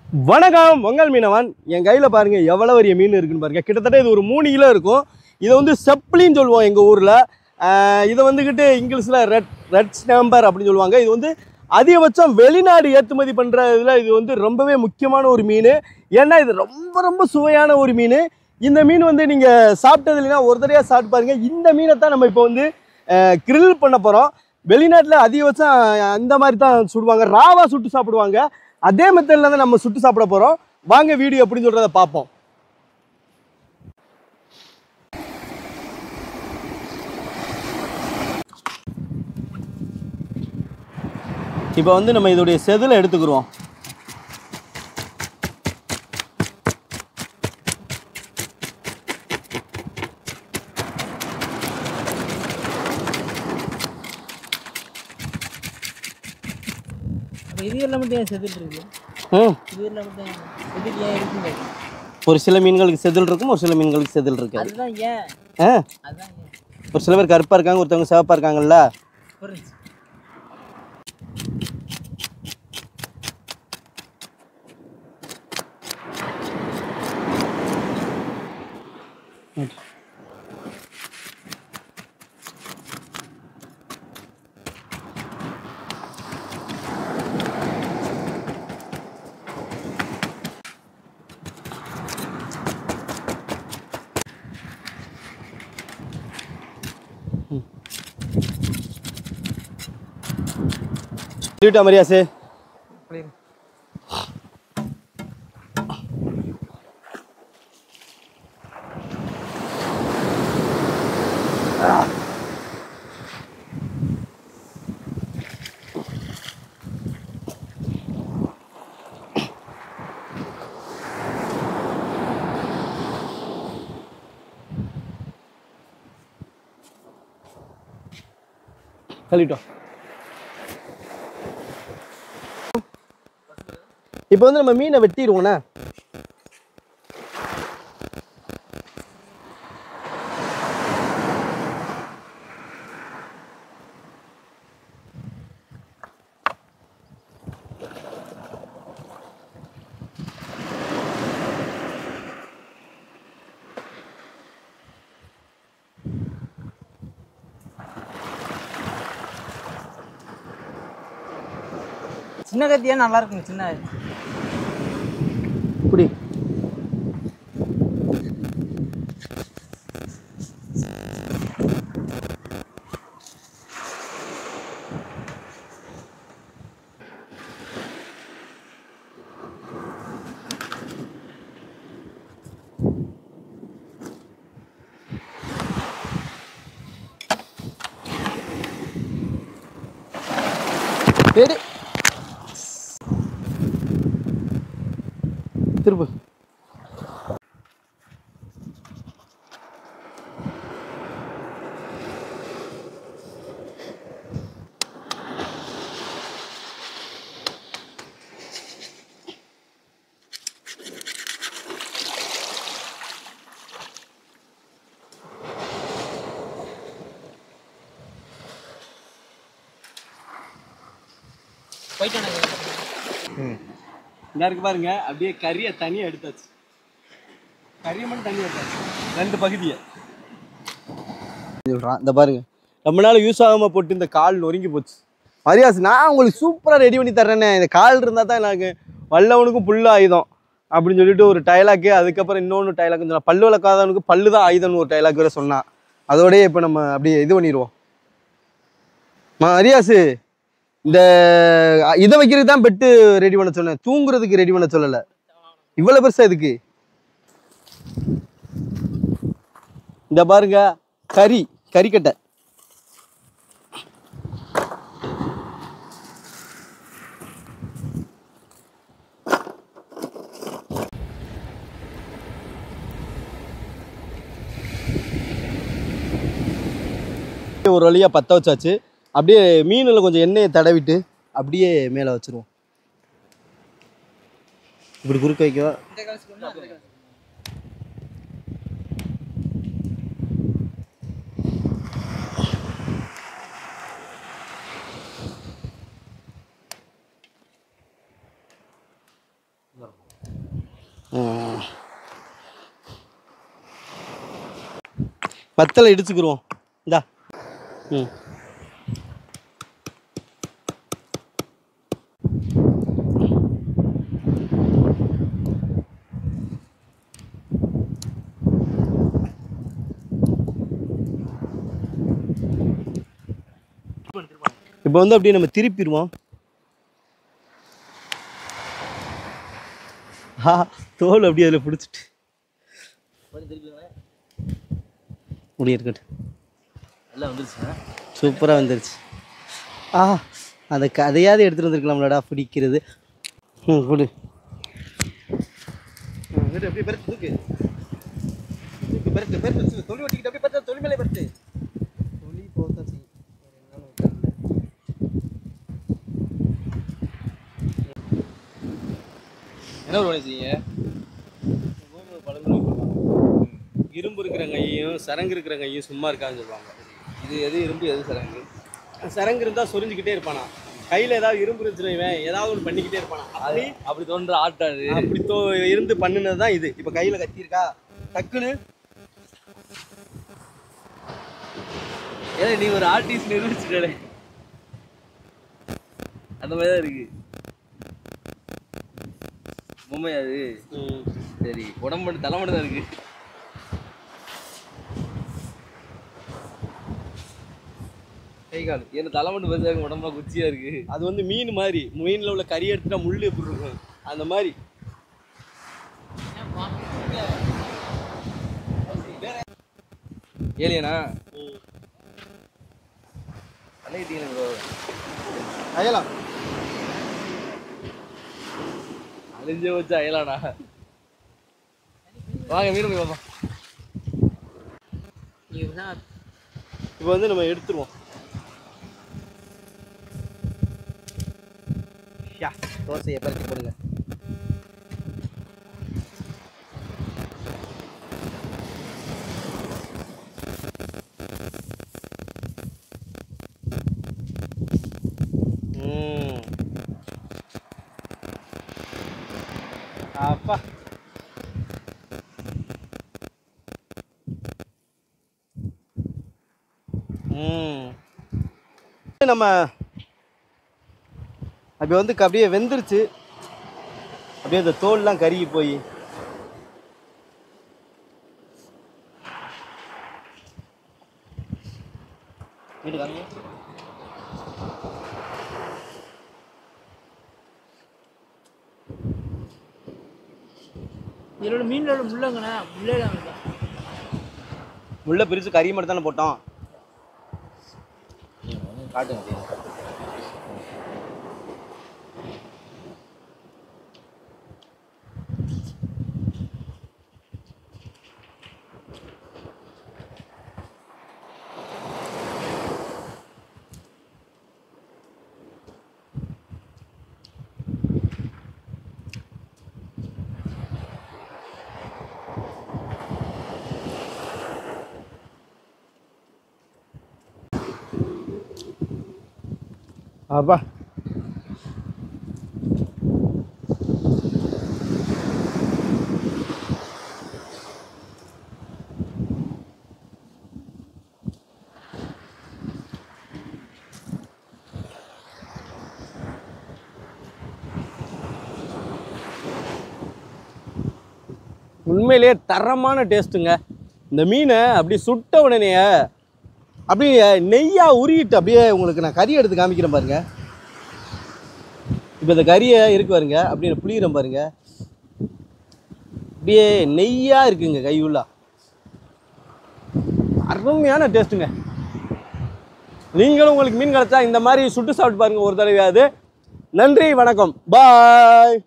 வணக்கம் பொங்கல் மீனவன் என் கையில் பாருங்க எவ்வளோ பெரிய மீன் இருக்குன்னு பாருங்க கிட்டத்தட்ட இது ஒரு மூணு கிலோ இருக்கும் இதை வந்து செப்ளின்னு சொல்லுவோம் எங்கள் ஊரில் இதை வந்துக்கிட்டு இங்கிலீஷில் ரெட் ரெட் ஸ்டாம்பர் அப்படின்னு சொல்லுவாங்க இது வந்து அதிகபட்சம் வெளிநாடு ஏற்றுமதி பண்ணுற இதில் இது வந்து ரொம்பவே முக்கியமான ஒரு மீன் ஏன்னா இது ரொம்ப ரொம்ப சுவையான ஒரு மீன் இந்த மீன் வந்து நீங்கள் சாப்பிட்டது இல்லைன்னா ஒரு தடவையாக சாப்பிட்டு பாருங்க இந்த மீனை தான் நம்ம இப்போ வந்து கிரில் பண்ண போகிறோம் வெளிநாட்டில் அதிகபட்சம் அந்த மாதிரி தான் சுடுவாங்க ராவா சுட்டு சாப்பிடுவாங்க அதே மெத்தடில் தான் நம்ம சுட்டு சாப்பிட போகிறோம் வாங்க வீடியோ எப்படின்னு சொல்கிறத பார்ப்போம் இப்போ வந்து நம்ம இதோடைய செதில் எடுத்துக்கிறோம் அப்போ இது எல்லாம் மட்டும் ஏன் செதில் இருக்கு ம் இது எல்லாம் மட்டும் ஏன் செதில் ஏன் இருக்குங்க ஒரு சில மீன்களுக்கு செதில் இருக்கும் ஒரு சில மீன்களுக்கு செதில் இருக்காது அதுதான் ஏன் ஆ அதுதான் ஏன் ஒரு சில பேர் கருப்பாக இருக்காங்க ஒருத்தவங்க சிவப்பாக இருக்காங்கல்ல புரிஞ்சு சொல்லிட்டா மரியாசு அப்படி இரு. சொல்லிட்டோம் இப்போ வந்து நம்ம மீனை வெட்டிடுவோண்ணே சின்ன கத்தியா நல்லா இருக்கும் சின்ன இப்படி சரி திருப்பு போயிட்டு இந்த இருக்கு பாருங்க அப்படியே கறியை தனியாக எடுத்தாச்சு கறியை மட்டும் தனியாக எடுத்தாச்சு ரெண்டு பகுதியை சொல்கிறான் இந்த பாருங்க ரொம்ப நாள் யூஸ் ஆகாமல் போட்டு இந்த கால் நொறுங்கி போச்சு மரியாஸ் நான் உங்களுக்கு சூப்பராக ரெடி பண்ணி தர்றேனே இந்த கால் இருந்தால் தான் எனக்கு வல்லவனுக்கும் புல்லு ஆயுதம் அப்படின்னு சொல்லிட்டு ஒரு டைலாக்கு அதுக்கப்புறம் இன்னொன்று டைலாக் சொன்னா பல்லு வளர்க்காதவனுக்கு பல்லு தான் ஆயுதம்னு ஒரு டைலாக் வேற சொன்னான் அதோடய இப்போ நம்ம அப்படியே இது பண்ணிடுவோம் மரியாசு இந்த அ- இதை வைக்கிறதுக்கு தான் பெட்டு ரெடி பண்ண சொன்னேன் தூங்குறதுக்கு ரெடி பண்ண சொல்லலை இவ்வளோ பெருசா இதுக்கு இந்த பாருங்க கறி கறிக்கட்டை ஒரு வழியாக பற்ற வச்சாச்சு அப்படியே மீனில் கொஞ்சம் எண்ணெயை தடவிட்டு அப்படியே மேலே வச்சிருவோம் இப்படி குறுக்க வைக்கவா இந்த காசு கொண்டு அந்த காசு ம். பத்தலை இடிச்சுக்கிருவோம் இந்தா ம் இப்போ வந்து அப்படியே நம்ம திருப்பிடுவோம் ஆ தோல் அப்படியே அதில் பிடிச்சிட்டு முடிய இருக்கட்டும் எல்லாம் வந்துருச்சுண்ணா சூப்பராக வந்துருச்சு ஆ அந்த கதையாவது எடுத்துகிட்டு வந்திருக்கலாம்லடா பிடிக்கிறது ம் கொடு அப்படியே பெருத்து தூக்கு தூக்கு பெருத்து பெருத்து தொழில் ஒட்டிக்கிட்டு அப்படியே பெருத்து தொழில் மேலே பெருத்து தொழில் போதான் செய்யும் வேற என்னன்னு தெரியல. என்ன ஒரு பண்ணி செய்யுங்க பூமியை பழங்குடி சொல்லுவாங்க. இரும்பு இருக்கிற கையும் சரங்கு இருக்கிற கையும் சும்மா இருக்காதுன்னு சொல்லுவாங்க இது எது இரும்பு எது சரங்கு சரங்கு இருந்தால் சொரிஞ்சுக்கிட்டே இருப்பானா கையில் ஏதாவது இரும்பு இருந்துச்சுன்னு இவன் ஏதாவது ஒன்று பண்ணிக்கிட்டே இருப்பானா அப்படி அப்படி தோன்ற ஆட்டாது அப்படி தோ இருந்து பண்ணினது தான் இது இப்போ கையில் கத்தி இருக்கா டக்குன்னு ஏன்னா நீ ஒரு ஆர்டிஸ்ட் நிரூபிச்சுட்டே அந்த மாதிரி தான் இருக்கு பொம்மையா அது ம், சரி உடம்பு மட்டும் தலை மட்டும் தான் இருக்கு கை கால் என்ன தலை மட்டும் பெருசா இருக்கு உடம்புல குச்சியா இருக்கு அது வந்து மீன் மாதிரி மீனில் உள்ள கறி எடுத்துட்டா முள் எப்படி இருக்கும் அந்த மாதிரி ஏலியனா அன்னைக்கு ப்ரோ அயலாம் அழிஞ்சே வச்சு அயலானா வாங்க மீன் போய் பார்ப்போம் இதுதான் இப்போ வந்து நம்ம எடுத்துருவோம் ஷா, தோசையை பறிச்சு போடுங்க ம். அப்பா ம் நம்ம அப்படி வந்து க- அப்படியே வெந்துருச்சு அப்படியே அந்த தோல்லாம் கருகி போய் வீட்டு வாங்க இதோட மீனோட முள்ளங்கண்ணா முள்ளே தான் முள்ள பிரித்து கறி மட்டும் தானே போட்டோம் காட்டுங்க அப்பா உண்மையிலேயே தரமான டேஸ்ட்டுங்க இந்த மீனை அப்படி சுட்ட உடனே அப்படியே நெய்யா உருகிட்டு அப்படியே உங்களுக்கு நான் கறி எடுத்து காமிக்கிறேன் பாருங்க இப்போ இந்த கறியை இருக்கு பாருங்க அப்படியே புளியிறேன் பாருங்க அப்படியே நெய்யா இருக்குங்க கையுள்ளா அருமையான டேஸ்ட்டுங்க நீங்களும் உங்களுக்கு மீன் கிடைச்சா இந்த மாதிரி சுட்டு சாப்பிட்டு பாருங்க ஒரு தடவையாவது நன்றி வணக்கம் பாய்